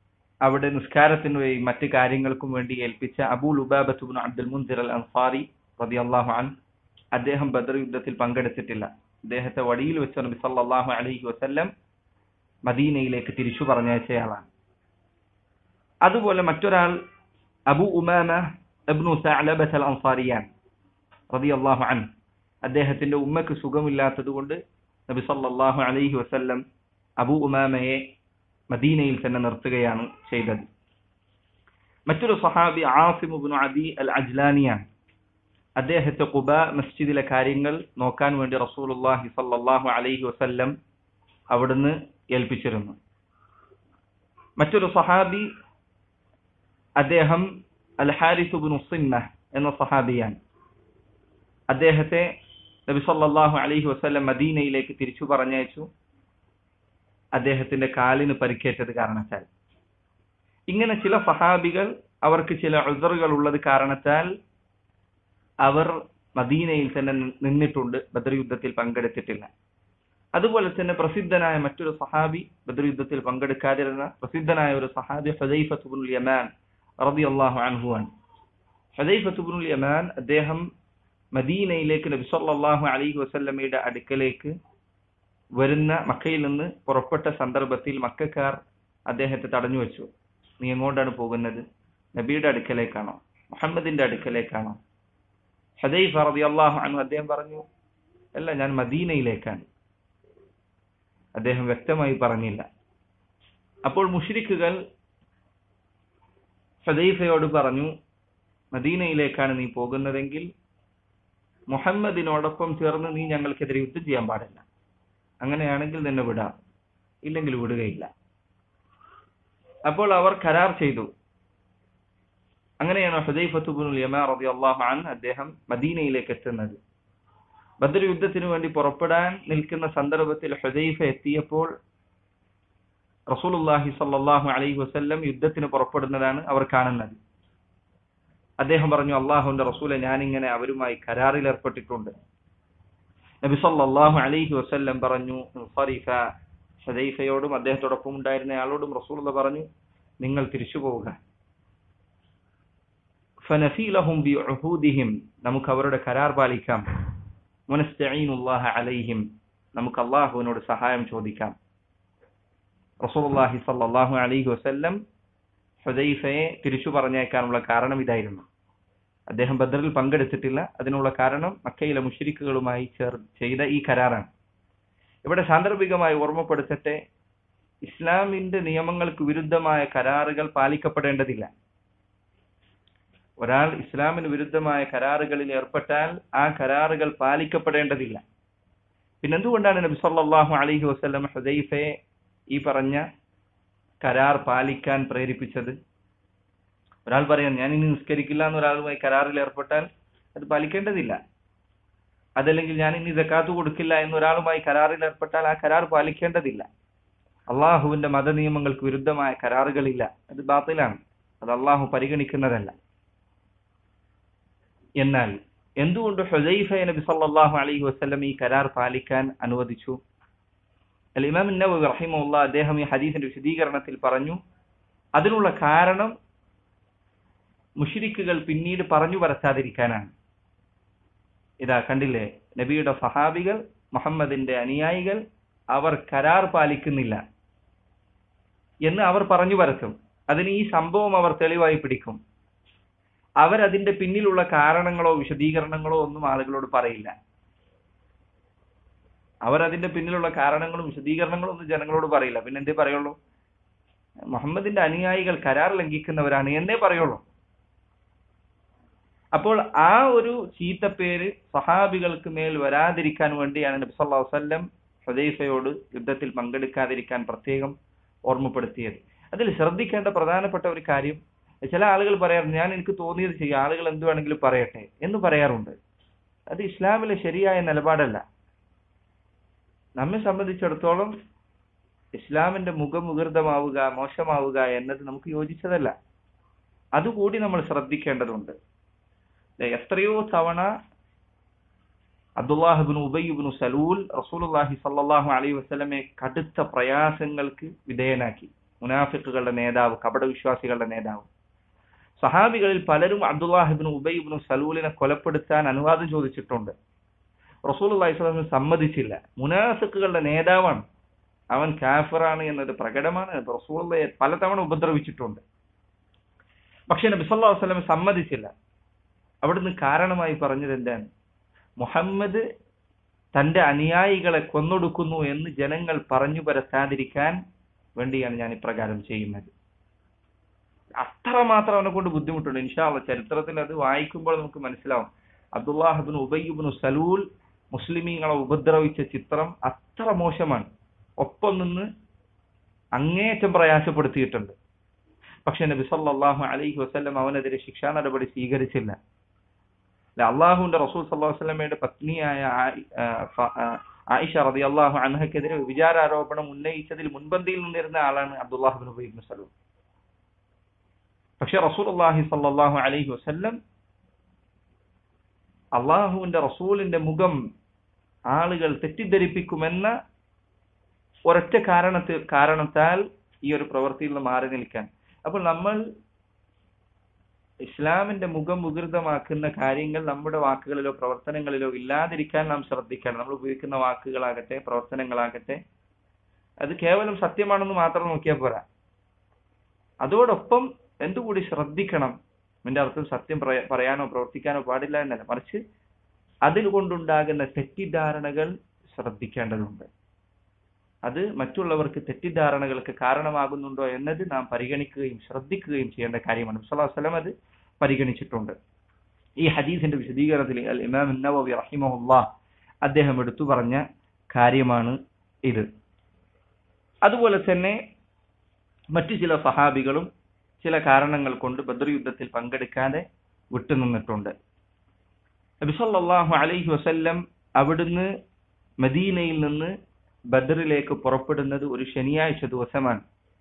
അവിടെ നിസ്കാരത്തിന് വേണ്ടി മറ്റു കാര്യങ്ങൾക്കും വേണ്ടി ഏൽപ്പിച്ച അബൂ ലുബാബത്ത് ഇബ്നു അബ്ദുൽ മുൻസിർ അൽ അൻസാരി റളിയല്ലാഹു അൻ അദ്ദേഹം ബദർ യുദ്ധത്തിൽ പങ്കെടുത്തിട്ടില്ല അദ്ദേഹത്തെ വടിയിൽ വെച്ച് നബി സല്ലല്ലാഹു അലൈഹി വസല്ലം മദീനയിലേക്ക് തിരിച്ചു പറഞ്ഞയച്ചയാളാണ് അതുപോലെ മറ്റൊരാൾ അബു ഉമാമ ഇബ്നു സഅലബത്ത് അൽ അൻസാരിയാൻ റളിയല്ലാഹു അൻ അദ്ദേഹത്തിന്റെ ഉമ്മക്ക് സുഖമില്ലാത്തത് കൊണ്ട് നബി സല്ലല്ലാഹു അലൈഹി വസല്ലം അബു ഉമാമയെ മദീനയിൽ തന്നെ നിർത്തുകയാണ് ചെയ്തത് മറ്റൊരു സഹാബി ആസിം ഇബ്നു അബി അൽ അജ്ലാനിയാണ് അദ്ദേഹത്തെ ഖുബ മസ്ജിദിലെ കാര്യങ്ങൾ നോക്കാൻ വേണ്ടി റസൂലുള്ളാഹി സല്ലല്ലാഹു അലൈഹി വസല്ലം അവിടുന്ന് ഏൽപ്പിച്ചിരുന്നു മറ്റൊരു സഹാബി അദ്ദേഹം അൽ ഹാരിസ് ഇബ്നു സിന്ന എന്ന സഹാബിയാണ് അദ്ദേഹത്തെ നബി സല്ലല്ലാഹു അലൈഹി വസല്ലം മദീനയിലേക്ക് തിരിച്ചു പറഞ്ഞയച്ചു അദ്ദേഹത്തിന്റെ കാലിന് പരിക്കേറ്റത് കാരണത്താൽ ഇങ്ങനെ ചില സഹാബികൾ അവർക്ക് ചില ഉസറുകൾ ഉള്ളത് കാരണത്താൽ അവർ മദീനയിൽ തന്നെ നിന്നിട്ടുണ്ട് ബദർ യുദ്ധത്തിൽ പങ്കെടുത്തിട്ടില്ല അതുപോലെ തന്നെ പ്രസിദ്ധനായ മറ്റൊരു സഹാബി ബദർ യുദ്ധത്തിൽ പങ്കെടുക്കാതിരുന്ന പ്രസിദ്ധനായ ഒരു സഹാബി ഹദൈഫത്തുബുൽ യമാൻ റളിയല്ലാഹു അൻഹു ആണ് ഹദൈഫത്തുബുൽ യമാൻ അദ്ദേഹം മദീനയിലേക്ക് നബി സല്ലല്ലാഹു അലൈഹി വസല്ലമയുടെ അടുക്കലേക്ക് വരുന്ന മക്കയിൽ നിന്ന് പുറപ്പെട്ട സന്ദർഭത്തിൽ മക്കാർ അദ്ദേഹത്തെ തടഞ്ഞു വെച്ചു നീ എങ്ങോട്ടാണ് പോകുന്നത് നബിയുടെ അടുക്കലേക്കാണോ മുഹമ്മദിന്റെ അടുക്കലേക്കാണോ ഹദൈഫ റളിയല്ലാഹു അൻഹു അദ്ദേഹം പറഞ്ഞു അല്ല ഞാൻ മദീനയിലേക്കാണ് അദ്ദേഹം വ്യക്തമായി പറഞ്ഞില്ല അപ്പോൾ മുഷ്രിക്കുകൾ ഹദൈഫയോട് പറഞ്ഞു മദീനയിലേക്കാണ് നീ പോകുന്നതെങ്കിൽ മുഹമ്മദിനോടൊപ്പം ചേർന്ന് നീ ഞങ്ങൾക്കെതിരെ യുദ്ധം ചെയ്യാൻ പാടില്ല അങ്ങനെയാണെങ്കിൽ നിന്നെ വിടാം ഇല്ലെങ്കിൽ വിടുകയില്ല അപ്പോൾ അവർ കരാർ ചെയ്തു അങ്ങനെയാണ് ഹുദൈഫത്തുബുൽ യമാ റളിയല്ലാഹു അൻ അദ്ദേഹം മദീനയിലേക്ക് എത്തുന്നത് ബദർ യുദ്ധത്തിന് വേണ്ടി പുറപ്പെടാൻ നിൽക്കുന്ന സന്ദർഭത്തിൽ ഹുദൈഫ എത്തിയപ്പോൾ റസൂലുള്ളാഹി സ്വല്ലല്ലാഹു അലൈഹി വസല്ലം യുദ്ധത്തിന് പുറപ്പെടുന്നതാണ് അവർ കാണുന്നത് അദ്ദേഹം പറഞ്ഞു അള്ളാഹുവിന്റെ റസൂലെ ഞാനിങ്ങനെ അവരുമായി കരാറിൽ ഏർപ്പെട്ടിട്ടുണ്ട് നബി സല്ലല്ലാഹു അലൈഹി വസല്ലം പറഞ്ഞു ഫറിഫ ഹുദൈഫയോടും അദ്ദേഹത്തോടൊപ്പം ഉണ്ടായിരുന്ന ആളോടും റസൂലുള്ള പറഞ്ഞു നിങ്ങൾ തിരിച്ചു പോവുക ഫനഫീലഹും ബിഉഹൂദിഹിം നമുക്ക് അവരുടെ കരാർ പാലിക്കാം മുനസ്തഈനുല്ലാഹ അലൈഹിം നമുക്ക് അള്ളാഹുവിനോട് സഹായം ചോദിക്കാം റസൂലുള്ളാഹി സ്വല്ലല്ലാഹു അലൈഹി വസല്ലം ഹുദൈഫയെ തിരിച്ചു പറഞ്ഞേക്കാനുള്ള കാരണം ഇതായിരുന്നു അദ്ദേഹം ബദറിൽ പങ്കെടുത്തിട്ടില്ല അതിനുള്ള കാരണം മക്കയിലെ മുഷരിക്കുകളുമായി ചേർ ചെയ്ത ഈ കരാറാണ് ഇവിടെ സാന്ദർഭികമായി ഓർമ്മപ്പെടുത്തട്ടെ ഇസ്ലാമിന്റെ നിയമങ്ങൾക്ക് വിരുദ്ധമായ കരാറുകൾ പാലിക്കപ്പെടേണ്ടതില്ല ഒരാൾ ഇസ്ലാമിന് വിരുദ്ധമായ കരാറുകളിൽ ഏർപ്പെട്ടാൽ ആ കരാറുകൾ പാലിക്കപ്പെടേണ്ടതില്ല പിന്നെന്തുകൊണ്ടാണ് നബി സല്ലല്ലാഹു അലൈഹി വസല്ലം ഹുദൈഫയെ ഈ പറഞ്ഞ കരാർ പാലിക്കാൻ പ്രേരിപ്പിച്ചത് ഒരാൾ പറയാം ഞാൻ ഇനി നിസ്കരിക്കില്ല എന്ന് ഒരാളുമായി കരാറിൽ ഏർപ്പെട്ടാൽ അത് പാലിക്കേണ്ടതില്ല അതല്ലെങ്കിൽ ഞാൻ ഇനി ജക്കാത്ത് കൊടുക്കില്ല എന്ന് ഒരാളുമായി കരാറിൽ ഏർപ്പെട്ടാൽ ആ കരാർ പാലിക്കേണ്ടതില്ല അള്ളാഹുവിന്റെ മതനിയമങ്ങൾക്ക് വിരുദ്ധമായ കരാറുകളില്ല അത് ബാത്തിലാണ് അത് അള്ളാഹു പരിഗണിക്കുന്നതല്ല എന്നാൽ എന്തുകൊണ്ട് ഹുദൈഫ നബി സല്ലല്ലാഹു അലൈഹി വസല്ലം ഈ കരാർ പാലിക്കാൻ അനുവദിച്ചു അൽ ഇമാം നവവി റഹിമഹുള്ള അദ്ദേഹം ഈ ഹദീസിന്റെ വിശദീകരണത്തിൽ പറഞ്ഞു അതിനുള്ള കാരണം മുഷിരിക്കുകൾ പിന്നീട് പറഞ്ഞു പരത്താതിരിക്കാനാണ് ഇതാ കണ്ടില്ലേ നബിയുടെ സഹാബികൾ മുഹമ്മദിന്റെ അനുയായികൾ അവർ കരാർ പാലിക്കുന്നില്ല എന്ന് അവർ പറഞ്ഞു പരത്തും അതിന് ഈ സംഭവം അവർ തെളിവായി പിടിക്കും അവരതിന്റെ പിന്നിലുള്ള കാരണങ്ങളോ വിശദീകരണങ്ങളോ ഒന്നും ആളുകളോട് പറയില്ല അവരതിന്റെ പിന്നിലുള്ള കാരണങ്ങളും വിശദീകരണങ്ങളും ഒന്നും ജനങ്ങളോട് പറയില്ല പിന്നെ എന്തേ പറയുള്ളൂ മുഹമ്മദിന്റെ അനുയായികൾ കരാർ ലംഘിക്കുന്നവരാണ് എന്നേ പറയുള്ളൂ അപ്പോൾ ആ ഒരു ചീത്തപ്പേര് സഹാബികൾക്ക് മേൽ വരാതിരിക്കാൻ വേണ്ടിയാണ് നബി സല്ലല്ലാഹു അലൈഹി വസല്ലം ഹുദൈഫയോട് യുദ്ധത്തിൽ പങ്കെടുക്കാതിരിക്കാൻ പ്രത്യേകം ഓർമ്മപ്പെടുത്തിയത് അതിൽ ശ്രദ്ധിക്കേണ്ട പ്രധാനപ്പെട്ട ഒരു കാര്യം ചില ആളുകൾ പറയാറുണ്ട് ഞാൻ എനിക്ക് തോന്നിയത് ചെയ്യും ആളുകൾ എന്ത് വേണമെങ്കിലും പറയട്ടെ എന്ന് പറയാറുണ്ട് അത് ഇസ്ലാമിലെ ശരിയായ നിലപാടല്ല നമ്മെ സംബന്ധിച്ചിടത്തോളം ഇസ്ലാമിന്റെ മുഖമുകൃതമാവുക മോശമാവുക എന്നത് നമുക്ക് യോജിച്ചതല്ല അതുകൂടി നമ്മൾ ശ്രദ്ധിക്കേണ്ടതുണ്ട് എത്രയോ തവണ അബ്ദുല്ലാഹിബിൻ ഉബയ്യുബിൻ സലൂൽ റസൂലുള്ളാഹി സല്ലല്ലാഹു അലൈഹി വസല്ലമെ കടുത്ത പ്രയാസങ്ങൾക്ക് വിധേയനാക്കി മുനാഫിക്കുകളുടെ നേതാവ് കപടവിശ്വാസികളുടെ നേതാവ് സഹാബികളിൽ പലരും അബ്ദുല്ലാഹിബിൻ ഉബൈബിനും സലൂലിനെ കൊലപ്പെടുത്താൻ അനുവാദം ചോദിച്ചിട്ടുണ്ട് റസൂൽ അള്ളാഹിസ്ലാമിന് സമ്മതിച്ചില്ല മുനാഫിക്കുകളുടെ നേതാവാണ് അവൻ കാഫറാണ് എന്നത് പ്രകടമാണ് റസൂള്ളയെ പലതവണ ഉപദ്രവിച്ചിട്ടുണ്ട് പക്ഷെ നബി സല്ലല്ലാഹു അലൈഹി വസല്ലം സമ്മതിച്ചില്ല അവിടുന്ന് കാരണമായി പറഞ്ഞത് എന്താണ് മുഹമ്മദ് തന്റെ അനുയായികളെ കൊന്നൊടുക്കുന്നു എന്ന് ജനങ്ങൾ പറഞ്ഞു പരത്താതിരിക്കാൻ വേണ്ടിയാണ് ഞാൻ ഇപ്രകാരം ചെയ്യുന്നത് അത്രമാത്രം അവനെ കൊണ്ട് ബുദ്ധിമുട്ടുണ്ട് ഇൻഷാല്ല ചരിത്രത്തിൽ അത് വായിക്കുമ്പോൾ നമുക്ക് മനസ്സിലാവും അബ്ദുല്ലാഹിബിൻ ഉബയ്യുബിൻ സലൂൽ മുസ്ലിമീങ്ങളെ ഉപദ്രവിച്ച ചിത്രം അത്ര മോശമാണ് ഒപ്പം നിന്ന് അങ്ങേയറ്റം പ്രയാസപ്പെടുത്തിയിട്ടുണ്ട് പക്ഷെ നബി സല്ലല്ലാഹു അലൈഹി വസല്ലം അവനെതിരെ ശിക്ഷാ നടപടി സ്വീകരിച്ചില്ല അള്ളാഹുവിന്റെ റസൂൽ സല്ലല്ലാഹു അലൈഹി വസല്ലമയുടെ പത്നിയായ ആയി- ആ, ഫ- ആ, ആയിഷ റതി അള്ളാഹു അൻഹക്കെതിരെ വിചാരാരോപണം ഉന്നയിച്ചതിൽ മുൻപന്തിയിൽ നിന്നിരുന്ന ആളാണ് അബ്ദുല്ലാഹിബിൻ ഉബൈബിൻ സലൂൽ പക്ഷെ റസൂൽ അള്ളാഹി സല്ലല്ലാഹു അലൈഹി വസല്ലം അള്ളാഹുവിന്റെ റസൂലിന്റെ മുഖം ആളുകൾ തെറ്റിദ്ധരിപ്പിക്കുമെന്ന ഒരൊറ്റ കാരണത്തിൽ കാരണത്താൽ ഈ ഒരു പ്രവൃത്തിയിൽ നിന്ന് മാറി നിൽക്കാൻ അപ്പോൾ നമ്മൾ ഇസ്ലാമിന്റെ മുഖം വികൃതമാക്കുന്ന കാര്യങ്ങൾ നമ്മുടെ വാക്കുകളിലോ പ്രവർത്തനങ്ങളിലോ ഇല്ലാതിരിക്കാൻ നാം ശ്രദ്ധിക്കണം നമ്മൾ ഉപയോഗിക്കുന്ന വാക്കുകളാകട്ടെ പ്രവർത്തനങ്ങളാകട്ടെ അത് കേവലം സത്യമാണെന്ന് മാത്രം നോക്കിയാൽ പോരാ അതോടൊപ്പം എന്തുകൂടി ശ്രദ്ധിക്കണം എന്റെ അർത്ഥം സത്യം പറയ- പറയാനോ പ്രവർത്തിക്കാനോ പാടില്ല എന്നല്ല മറിച്ച് അതിൽ കൊണ്ടുണ്ടാകുന്ന തെറ്റിദ്ധാരണകൾ ശ്രദ്ധിക്കേണ്ടതുണ്ട് അത് മറ്റുള്ളവർക്ക് തെറ്റിദ്ധാരണകൾക്ക് കാരണമാകുന്നുണ്ടോ എന്നത് നാം പരിഗണിക്കുകയും ശ്രദ്ധിക്കുകയും ചെയ്യേണ്ട കാര്യമാണ് മുസ്ലാ വസ്ലം അത് പരിഗണിച്ചിട്ടുണ്ട് ഈ ഹദീസിന്റെ വിശദീകരണത്തിൽ അൽ ഇമാം നവവി റഹിമഹുല്ലാ അദ്ദേഹം എടുത്തു പറഞ്ഞ കാര്യമാണ് ഇത് അതുപോലെ തന്നെ മറ്റു ചില സഹാബികളും ചില കാരണങ്ങൾ കൊണ്ട് ബദർ യുദ്ധത്തിൽ പങ്കെടുക്കാതെ വിട്ടുനിന്നിട്ടുണ്ട് നബി സല്ലല്ലാഹു അലൈഹി വസല്ലം അവിടുന്ന് മദീനയിൽ നിന്ന് ബദറിലേക്ക് പുറപ്പെടുന്നത് ഒരു ശനിയാഴ്ച ദിവസമാണ്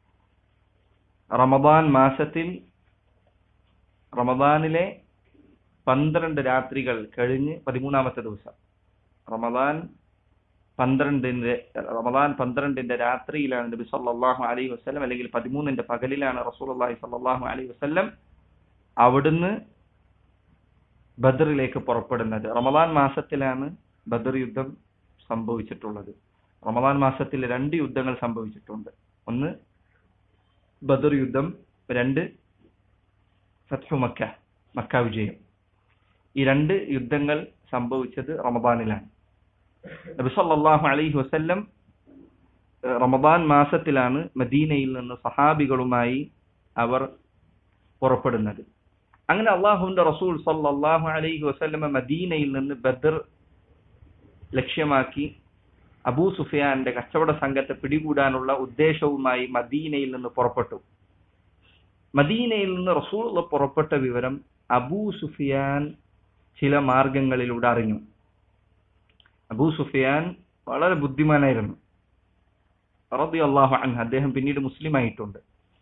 റമദാൻ മാസത്തിൽ റമദാനിലെ പന്ത്രണ്ട് രാത്രികൾ കഴിഞ്ഞ് പതിമൂന്നാമത്തെ ദിവസം റമദാൻ പന്ത്രണ്ടിന്റെ റമദാൻ പന്ത്രണ്ടിന്റെ രാത്രിയിലാണ് നബി സല്ലല്ലാഹു അലൈഹി വസല്ലം അല്ലെങ്കിൽ പതിമൂന്നിന്റെ പകലിലാണ് റസൂലുള്ളാഹി സല്ലല്ലാഹു അലൈഹി വസല്ലം അവിടുന്ന് ബദറിലേക്ക് പുറപ്പെടുന്നത് റമദാൻ മാസത്തിലാണ് ബദർ യുദ്ധം സംഭവിച്ചിട്ടുള്ളത് റമദാൻ മാസത്തിൽ രണ്ട് യുദ്ധങ്ങൾ സംഭവിച്ചിട്ടുണ്ട് ഒന്ന് ബദർ യുദ്ധം രണ്ട് ഫത്ഹു മക്ക മക്ക വിജയം ഈ രണ്ട് യുദ്ധങ്ങൾ സംഭവിച്ചത് റമദാനിലാണ് നബി സല്ലല്ലാഹു അലൈഹി വസല്ലം ഏഹ്, റമദാൻ മാസത്തിലാണ് മദീനയിൽ നിന്ന് സഹാബികളുമായി അവർ പുറപ്പെടുന്നത് അങ്ങനെ അള്ളാഹുവിന്റെ റസൂൽ സല്ലല്ലാഹു അലൈഹി വസല്ലമ മദീനയിൽ നിന്ന് ബദർ ലക്ഷ്യമാക്കി അബൂ സുഫിയാന്റെ കച്ചവട സംഘത്തെ പിടികൂടാനുള്ള ഉദ്ദേശവുമായി മദീനയിൽ നിന്ന് പുറപ്പെട്ടു മദീനയിൽ നിന്ന് റസൂൽ പുറപ്പെട്ട വിവരം അബൂ സുഫിയാൻ ചില മാർഗങ്ങളിലൂടെ അറിഞ്ഞു അബൂ സുഫിയാൻ വളരെ ബുദ്ധിമാനായിരുന്നു റളിയല്ലാഹു അൻഹു അദ്ദേഹം പിന്നീട് മുസ്ലിം ആയിട്ടുണ്ട്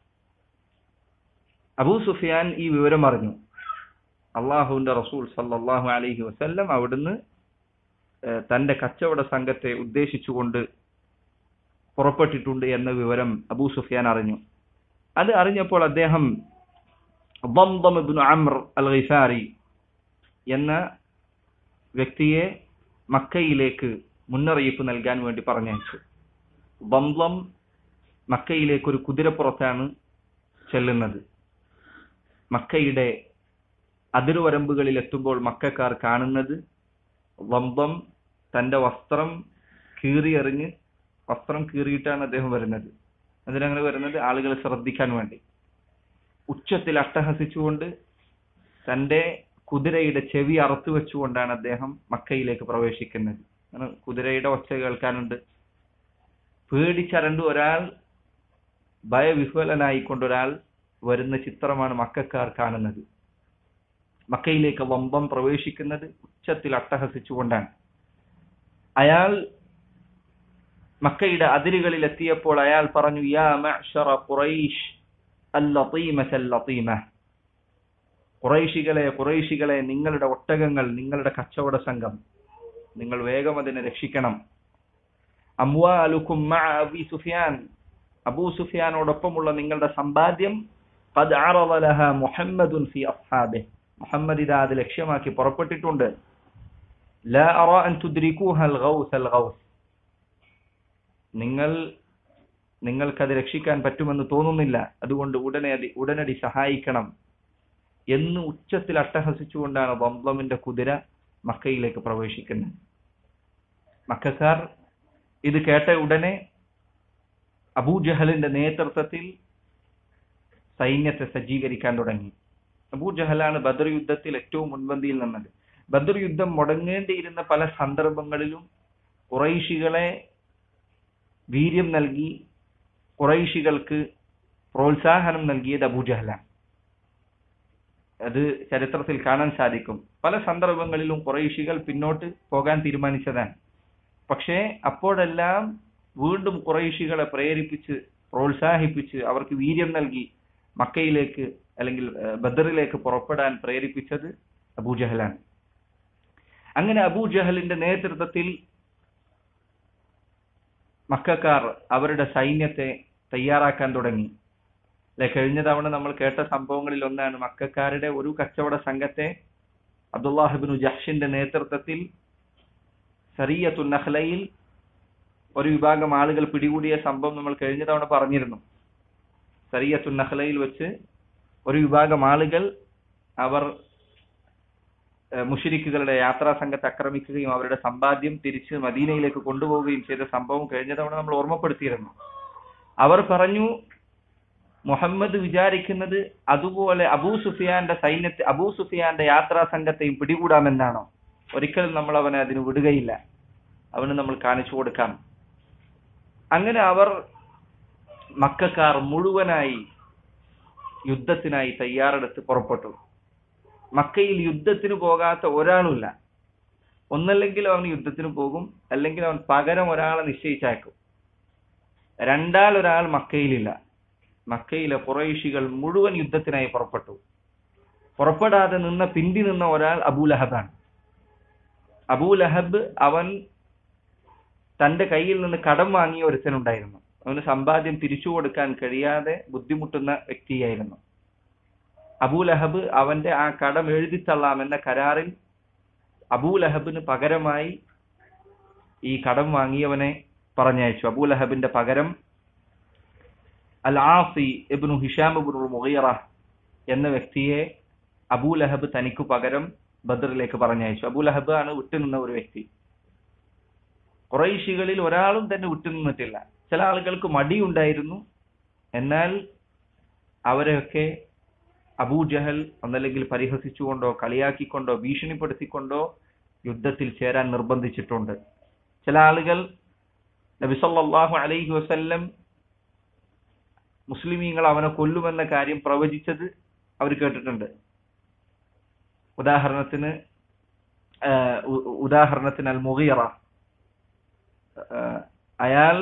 അബൂ സുഫിയാൻ ഈ വിവരം അറിഞ്ഞു അള്ളാഹുവിന്റെ റസൂൽ സല്ലല്ലാഹു അലൈഹി വസല്ലം അവിടുന്ന് ഏഹ്, തന്റെ കച്ചവട സംഘത്തെ ഉദ്ദേശിച്ചുകൊണ്ട് പുറപ്പെട്ടിട്ടുണ്ട് എന്ന വിവരം അബൂ സുഫിയാൻ അറിഞ്ഞു അത് അറിഞ്ഞപ്പോൾ അദ്ദേഹം ضمضم ഇബ്നു അംർ അൽ ഗിഫാരി എന്ന വ്യക്തിയെ മക്കയിലേക്ക് മുന്നറിയിപ്പ് നൽകാൻ വേണ്ടി പറഞ്ഞയച്ചു ബംബ്ലം മക്കയിലേക്ക് ഒരു കുതിരപ്പുറത്താണ് ചെല്ലുന്നത് മക്കയുടെ അതിർവരമ്പുകളിൽ എത്തുമ്പോൾ മക്കാർ കാണുന്നത് വമ്പം തന്റെ വസ്ത്രം കീറിയെറിഞ്ഞ് വസ്ത്രം കീറിയിട്ടാണ് അദ്ദേഹം വരുന്നത് അതിനങ്ങനെ വരുന്നത് ആളുകളെ ശ്രദ്ധിക്കാൻ വേണ്ടി ഉച്ചത്തിൽ അട്ടഹസിച്ചുകൊണ്ട് തന്റെ കുതിരയുടെ ചെവി അറുത്തു വെച്ചുകൊണ്ടാണ് അദ്ദേഹം മക്കയിലേക്ക് പ്രവേശിക്കുന്നത് അങ്ങനെ കുതിരയുടെ ഒച്ച കേൾക്കാനുണ്ട് പേടിച്ചരണ്ട് ഒരാൾ ഭയവിഹ്വലനായിക്കൊണ്ട് ഒരാൾ വരുന്ന ചിത്രമാണ് മക്കാർ കാണുന്നത് മക്കയിലേക്ക് വമ്പം പ്രവേശിക്കുന്നത് ഉച്ചത്തിൽ അട്ടഹസിച്ചുകൊണ്ടാണ് അയാൾ മക്കയുടെ അതിരുകളിൽ എത്തിയപ്പോൾ അയാൾ പറഞ്ഞു യാ മഅ്ശറ ഖുറൈഷ് അല്ലതീമത അല്ലതീമ ഖുറൈശികളെ ഖുറൈശികളെ നിങ്ങളുടെ ഒട്ടകങ്ങൾ നിങ്ങളുടെ കച്ചവട സംഘം നിങ്ങൾ വേഗം അതിനെ രക്ഷിക്കണം അംവാലുക്കും മഅ അബി സുഫിയാൻ അബൂ സുഫിയാനോടൊപ്പമുള്ള നിങ്ങളുടെ സമ്പാദ്യം ഖദ് അറദ ലഹാ മുഹമ്മദുൻ ഫി അസ്ഹാബിഹി മുഹമ്മദ് ഇതാ അത് ലക്ഷ്യമാക്കി പുറപ്പെട്ടിട്ടുണ്ട് ലാ അറ അൻ തുദ്രികൂഹ അൽ ഗൗസ് അൽ ഗൗസ് നിങ്ങൾ നിങ്ങൾക്കത് രക്ഷിക്കാൻ പറ്റുമെന്ന് തോന്നുന്നില്ല അതുകൊണ്ട് ഉടനെ അതി- ഉടനടി സഹായിക്കണം എന്ന് ഉച്ചത്തിൽ അട്ടഹസിച്ചുകൊണ്ടാണ് ബംബ്ലമിന്റെ കുതിര മക്കയിലേക്ക് പ്രവേശിക്കുന്നത് മക്കാർ ഇത് കേട്ട ഉടനെ അബൂജഹലിന്റെ നേതൃത്വത്തിൽ സൈന്യത്തെ സജ്ജീകരിക്കാൻ തുടങ്ങി അബൂജഹലാണ് ബദർ യുദ്ധത്തിൽ ഏറ്റവും മുൻപന്തിയിൽ നിന്നത് ബദർ യുദ്ധം മുടങ്ങേണ്ടിയിരുന്ന പല സന്ദർഭങ്ങളിലും കുറൈശികളെ വീര്യം നൽകി കുറൈശികൾക്ക് പ്രോത്സാഹനം നൽകിയത് അബൂജഹലാണ് അത് ചരിത്രത്തിൽ കാണാൻ സാധിക്കും പല സന്ദർഭങ്ങളിലും കുറൈശികൾ പിന്നോട്ട് പോകാൻ തീരുമാനിച്ചതാണ് പക്ഷേ അപ്പോഴെല്ലാം വീണ്ടും കുറൈശികളെ പ്രേരിപ്പിച്ച് പ്രോത്സാഹിപ്പിച്ച് അവർക്ക് വീര്യം നൽകി മക്കയിലേക്ക് അല്ലെങ്കിൽ ഏഹ്, ബദറിലേക്ക് പുറപ്പെടാൻ പ്രേരിപ്പിച്ചത് അബൂജഹലാണ് അങ്ങനെ അബൂജഹലിന്റെ നേതൃത്വത്തിൽ മക്കാർ അവരുടെ സൈന്യത്തെ തയ്യാറാക്കാൻ തുടങ്ങി അല്ലെ കഴിഞ്ഞ തവണ നമ്മൾ കേട്ട സംഭവങ്ങളിൽ ഒന്നാണ് മക്കാരുടെ ഒരു കച്ചവട സംഘത്തെ അബ്ദുല്ലാഹിബിനു ജഹ്ഷിന്റെ നേതൃത്വത്തിൽ സറിയത്തു നഹ്ലയിൽ ഒരു വിഭാഗം ആളുകൾ പിടികൂടിയ സംഭവം നമ്മൾ കഴിഞ്ഞ തവണ പറഞ്ഞിരുന്നു സറിയത്തു നഹ്ലയിൽ വെച്ച് ഒരു വിഭാഗം ആളുകൾ അവർ ഏഹ്, മുഷിരിക്കുകളുടെ യാത്രാ സംഘത്തെ ആക്രമിക്കുകയും അവരുടെ സമ്പാദ്യം തിരിച്ച് മദീനയിലേക്ക് കൊണ്ടുപോവുകയും ചെയ്ത സംഭവം കഴിഞ്ഞ തവണ നമ്മൾ ഓർമ്മപ്പെടുത്തിയിരുന്നു അവർ പറഞ്ഞു മുഹമ്മദ് വിചാരിക്കുന്നത് അതുപോലെ അബൂ സുഫിയാന്റെ സൈന്യത്തെ അബൂ സുഫിയാന്റെ യാത്രാ സംഘത്തെയും പിടികൂടാമെന്നാണോ ഒരിക്കലും നമ്മൾ അവനെ അതിന് വിടുകയില്ല അവന് നമ്മൾ കാണിച്ചു കൊടുക്കാം അങ്ങനെ അവർ മക്കാർ മുഴുവനായി യുദ്ധത്തിനായി തയ്യാറെടുത്ത് പുറപ്പെട്ടു മക്കയിൽ യുദ്ധത്തിന് പോകാത്ത ഒരാളുമില്ല ഒന്നല്ലെങ്കിൽ അവൻ യുദ്ധത്തിന് പോകും അല്ലെങ്കിൽ അവൻ പകരം ഒരാളെ നിശ്ചയിച്ചയക്കും രണ്ടാൽ ഒരാൾ മക്കയിലില്ല മക്കയിലെ കുറേശികൾ മുഴുവൻ യുദ്ധത്തിനായി പുറപ്പെട്ടു പുറപ്പെടാതെ നിന്ന പിന്തി നിന്ന ഒരാൾ അബൂലഹബാണ് അബൂലഹബ് അവൻ തന്റെ കയ്യിൽ നിന്ന് കടം വാങ്ങിയ ഒരുത്തനുണ്ടായിരുന്നു അവന് സമ്പാദ്യം തിരിച്ചു കൊടുക്കാൻ കഴിയാതെ ബുദ്ധിമുട്ടുന്ന വ്യക്തിയായിരുന്നു അബൂലഹബ് അവന്റെ ആ കടം എഴുതിത്തള്ളാമെന്ന കരാറിൽ അബൂലഹബിന് പകരമായി ഈ കടം വാങ്ങിയവനെ പറഞ്ഞയച്ചു അബൂലഹബിന്റെ പകരം al Aasi ibn Hisham ibn Mughira എന്ന വ്യക്തിയെ അബൂലഹബ് തനിക്ക് പകരം ബദറിലേക്ക് പറഞ്ഞയച്ചു അബൂലഹബ് ആണ് വിട്ടുനിന്ന ഒരു വ്യക്തി കുറൈശികളിൽ ഒരാളും തന്നെ വിട്ടുനിന്നിട്ടില്ല ചില ആളുകൾക്ക് മടിയുണ്ടായിരുന്നു എന്നാൽ അവരെയൊക്കെ അബൂജഹൽ ഒന്നല്ലെങ്കിൽ പരിഹസിച്ചുകൊണ്ടോ കളിയാക്കിക്കൊണ്ടോ ഭീഷണിപ്പെടുത്തിക്കൊണ്ടോ യുദ്ധത്തിൽ ചേരാൻ നിർബന്ധിച്ചിട്ടുണ്ട് ചില ആളുകൾ നബി സല്ലല്ലാഹു അലൈഹി വസല്ലം മുസ്ലിമീങ്ങൾ അവനെ കൊല്ലുമെന്ന കാര്യം പ്രവചിച്ചത് അവർ കേട്ടിട്ടുണ്ട് ഉദാഹരണത്തിന് ആഹ് ഉ- ഉദാഹരണത്തിന് അൽ മുഗീറ ആഹ് അയാൾ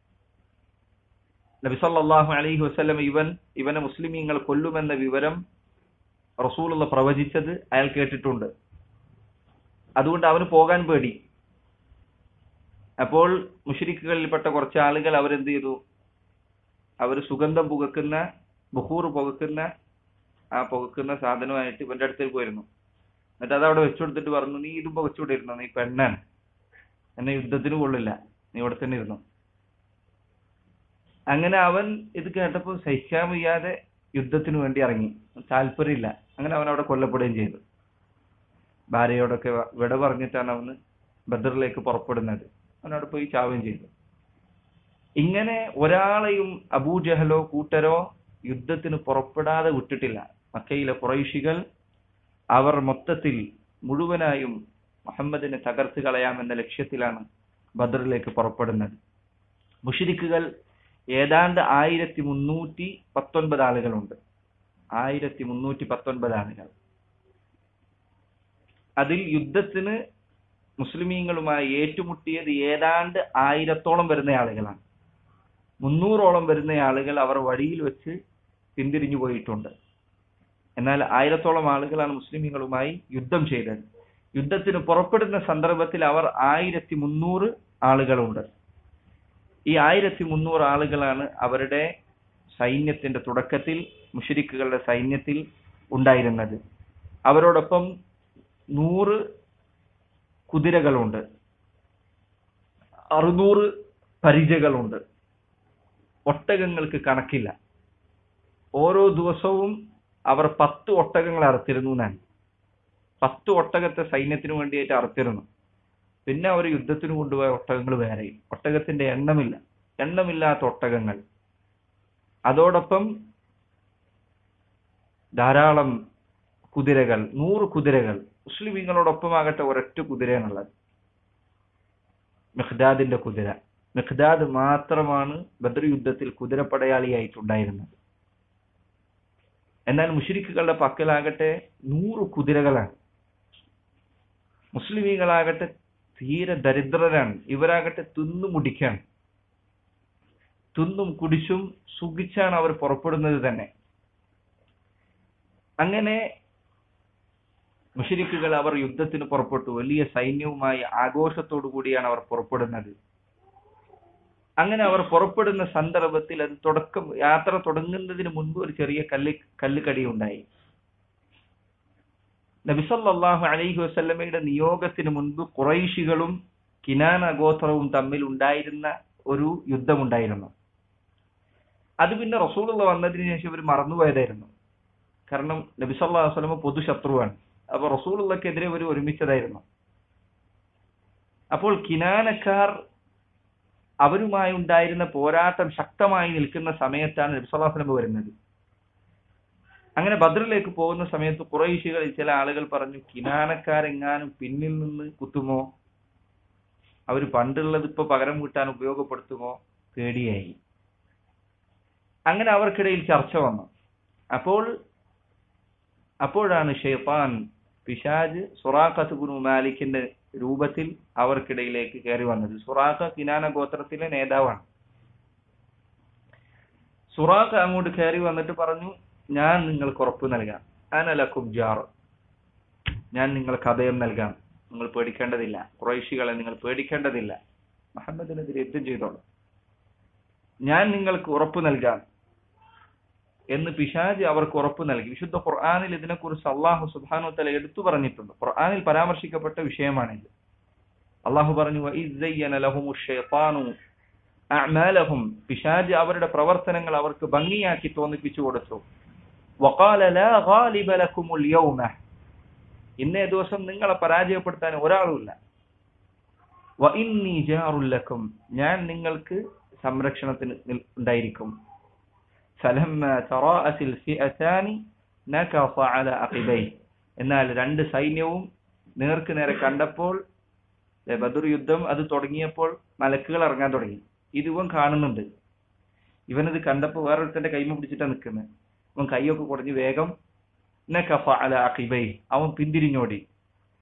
നബി സല്ലല്ലാഹു അലൈഹി വസല്ലം ഇവൻ ഇവനെ മുസ്ലിമീങ്ങൾ കൊല്ലുമെന്ന വിവരം റസൂലുള്ള പ്രവചിച്ചത് അയാൾ കേട്ടിട്ടുണ്ട് അതുകൊണ്ട് അവന് പോകാൻ പേടി അപ്പോൾ മുഷരിക്കുകളിൽപ്പെട്ട കുറച്ച് ആളുകൾ അവരെന്ത് ചെയ്തു അവർ സുഗന്ധം പുകക്കുന്ന ബുഹൂർ പുകക്കുന്ന ആ പുകക്കുന്ന സാധനമായിട്ട് ഇവന്റെ അടുത്തേക്ക് പോയിരുന്നു എന്നിട്ട് അത് അവിടെ വെച്ചുകൊടുത്തിട്ട് പറഞ്ഞു നീ ഇതും പുകച്ചുകൊണ്ടിരുന്നോ നീ പെണ്ണാണ് എന്നെ യുദ്ധത്തിന് കൊള്ളില്ല നീ ഇവിടെ തന്നെ ഇരുന്നു അങ്ങനെ അവൻ ഇത് കേട്ടപ്പോൾ സഹിക്കാൻ വയ്യാതെ യുദ്ധത്തിന് വേണ്ടി ഇറങ്ങി താല്പര്യമില്ല അങ്ങനെ അവൻ അവിടെ കൊല്ലപ്പെടുകയും ചെയ്തു ഭാര്യയോടൊക്കെ വ- വിട പറഞ്ഞിട്ടാണ് അവന് ബദറിലേക്ക് പുറപ്പെടുന്നത് അവൻ അവിടെ പോയി ചാവുകയും ചെയ്തു ഇങ്ങനെ ഒരാളെയും അബൂജഹലോ കൂട്ടരോ യുദ്ധത്തിന് പുറപ്പെടാതെ വിട്ടിട്ടില്ല മക്കയിലെ കുറൈശികൾ അവർ മൊത്തത്തിൽ മുഴുവനായും മുഹമ്മദിനെ തകർത്ത് കളയാമെന്ന ലക്ഷ്യത്തിലാണ് ബദറിലേക്ക് പുറപ്പെടുന്നത് മുഷിരിക്കുകൾ ഏതാണ്ട് ആയിരത്തി മുന്നൂറ്റി പത്തൊൻപത് ആളുകളുണ്ട് ആയിരത്തി മുന്നൂറ്റി പത്തൊൻപത് ആളുകൾ അതിൽ യുദ്ധത്തിന് മുസ്ലിമീങ്ങളുമായി ഏറ്റുമുട്ടിയത് ഏതാണ്ട് ആയിരത്തോളം വരുന്ന ആളുകളാണ് മുന്നൂറോളം വരുന്ന ആളുകൾ അവർ വഴിയിൽ വെച്ച് പിന്തിരിഞ്ഞു പോയിട്ടുണ്ട് എന്നാൽ ആയിരത്തോളം ആളുകളാണ് മുസ്ലിമീങ്ങളുമായി യുദ്ധം ചെയ്തത് യുദ്ധത്തിന് പുറപ്പെടുന്ന സന്ദർഭത്തിൽ അവർ ആയിരത്തി മുന്നൂറ് ആളുകളുണ്ട് ഈ ആയിരത്തി മുന്നൂറ് ആളുകളാണ് അവരുടെ സൈന്യത്തിന്റെ തുടക്കത്തിൽ മുഷരിക്കുകളുടെ സൈന്യത്തിൽ ഉണ്ടായിരുന്നത് അവരോടൊപ്പം നൂറ് കുതിരകളുണ്ട് അറുന്നൂറ് പരിചകളുണ്ട് ഒട്ടകങ്ങൾക്ക് കണക്കില്ല ഓരോ ദിവസവും അവർ പത്ത് ഒട്ടകങ്ങൾ അറുത്തിരുന്നു എന്നാണ് പത്ത് ഒട്ടകത്തെ സൈന്യത്തിന് വേണ്ടിയിട്ട് അറുത്തിരുന്നു പിന്നെ അവർ യുദ്ധത്തിന് കൊണ്ടുപോയ ഒട്ടകങ്ങൾ വേറെ ഒട്ടകത്തിന്റെ എണ്ണമില്ല എണ്ണമില്ലാത്ത ഒട്ടകങ്ങൾ അതോടൊപ്പം ധാരാളം കുതിരകൾ നൂറ് കുതിരകൾ മുസ്ലിമീങ്ങളോടൊപ്പമാകട്ടെ ഒരൊറ്റ കുതിരയാണുള്ളത് മെഹ്ദാദിന്റെ കുതിര മെഹ്ദാദ് മാത്രമാണ് ബദർ യുദ്ധത്തിൽ കുതിരപ്പടയാളിയായിട്ടുണ്ടായിരുന്നത് എന്നാൽ മുഷരിക്കുകളുടെ പക്കലാകട്ടെ നൂറ് കുതിരകളാണ് മുസ്ലിമീങ്ങളാകട്ടെ തീരെ ദരിദ്രരാണ് ഇവരാകട്ടെ തിന്നു മുടിക്കാണ് തിന്നും കുടിച്ചും സുഖിച്ചാണ് അവർ പുറപ്പെടുന്നത് തന്നെ അങ്ങനെ മുഷരിക്കുകൾ അവർ യുദ്ധത്തിന് പുറപ്പെട്ടു വലിയ സൈന്യവുമായി ആഘോഷത്തോടു കൂടിയാണ് അവർ പുറപ്പെടുന്നത് അങ്ങനെ അവർ പുറപ്പെടുന്ന സന്ദർഭത്തിൽ അത് തുടക്കം യാത്ര തുടങ്ങുന്നതിന് മുൻപ് ഒരു ചെറിയ കല്ല് കല്ലുകടി ഉണ്ടായി നബിസല്ലാഹു അലൈഹി വസല്ലമയുടെ നിയോഗത്തിന് മുൻപ് കുറൈശികളും കിനാന ഗോത്രവും തമ്മിൽ ഉണ്ടായിരുന്ന ഒരു യുദ്ധമുണ്ടായിരുന്നു അത് പിന്നെ റസൂലുള്ള വന്നതിന് ശേഷം ഇവർ മറന്നുപോയതായിരുന്നു കാരണം നബി സല്ലല്ലാഹു അലൈഹി വസല്ലമ പൊതു ശത്രുവാണ് അപ്പൊ റസൂലുള്ളക്കെതിരെ ഇവർ ഒരുമിച്ചതായിരുന്നു അപ്പോൾ കിനാനക്കാർ അവരുമായി ഉണ്ടായിരുന്ന പോരാട്ടം ശക്തമായി നിൽക്കുന്ന സമയത്താണ് നബി സല്ലല്ലാഹു അലൈഹി വസല്ലമ വരുന്നത് അങ്ങനെ ബദ്രിലേക്ക് പോകുന്ന സമയത്ത് കുറേശികളിൽ ചില ആളുകൾ പറഞ്ഞു കിനാനക്കാരെങ്ങാനും പിന്നിൽ നിന്ന് കുത്തുമോ അവർ പണ്ടുള്ളത് ഇപ്പൊ പകരം വീട്ടാൻ ഉപയോഗപ്പെടുത്തുമോ പേടിയായി അങ്ങനെ അവർക്കിടയിൽ ചർച്ച വന്നു അപ്പോൾ അപ്പോഴാണ് ഷെയ്ത്താൻ പിശാജ് സുറാഖത്ത് ഗുരു മാലിക്കിന്റെ രൂപത്തിൽ അവർക്കിടയിലേക്ക് കയറി വന്നത് സുറാഖ കിനാന ഗോത്രത്തിലെ നേതാവാണ് സുറാഖ അങ്ങോട്ട് കയറി വന്നിട്ട് പറഞ്ഞു ഞാൻ നിങ്ങൾക്ക് ഉറപ്പ് നൽകാം അനലക്കും ജാർ ഞാൻ നിങ്ങൾക്ക് അഭയം നൽകാം നിങ്ങൾ പേടിക്കേണ്ടതില്ല കുറേശികളെ നിങ്ങൾ പേടിക്കേണ്ടതില്ല മുഹമ്മദിനെതിരെ യുദ്ധം ചെയ്തോളൂ ഞാൻ നിങ്ങൾക്ക് ഉറപ്പ് നൽകാം എന്ന് പിശാജ് അവർക്ക് ഉറപ്പ് നൽകി വിശുദ്ധ ഖുർആാനിൽ ഇതിനെക്കുറിച്ച് അള്ളാഹു സുബാനു തല എടുത്തു പറഞ്ഞിട്ടുണ്ട് ഖുർആാനിൽ പരാമർശിക്കപ്പെട്ട വിഷയമാണിത് അള്ളാഹു പറഞ്ഞു അഅ്മാലഹും പിശാജ് അവരുടെ പ്രവർത്തനങ്ങൾ അവർക്ക് ഭംഗിയാക്കി തോന്നിപ്പിച്ചു കൊടുത്തു വഖാല ലാ ഗാലിബ ലക്കുമുൽ യൗമ ഇന്നേ ദിവസം നിങ്ങളെ പരാജയപ്പെടുത്താൻ ഒരാളുമില്ല വ ഇന്നി ജാറുൽ ലക്കും ഞാൻ നിങ്ങൾക്ക് സംരക്ഷണത്തിന് നിൽ- ഉണ്ടായിരിക്കും فلما تراءت الفئتان نكص على عقبيه എന്നാൽ രണ്ട് സൈന്യവും നേർക്ക് നേരെ കണ്ടപ്പോൾ ദേ ബദർ യുദ്ധം അത് തുടങ്ങിയപ്പോൾ മലക്കുകൾ ഇറങ്ങാൻ തുടങ്ങി ഇത് ഇവൻ കാണുന്നുണ്ട് ഇവനത് കണ്ടപ്പോൾ വേറൊരുത്തന്റെ കൈമ പിടിച്ചിട്ടാ നിൽക്കുന്നത് അവൻ കൈയൊക്കെ കുടഞ്ഞ് വേഗം നക്കഫ അല അഖിബൈ അവൻ പിന്തിരിഞ്ഞോടി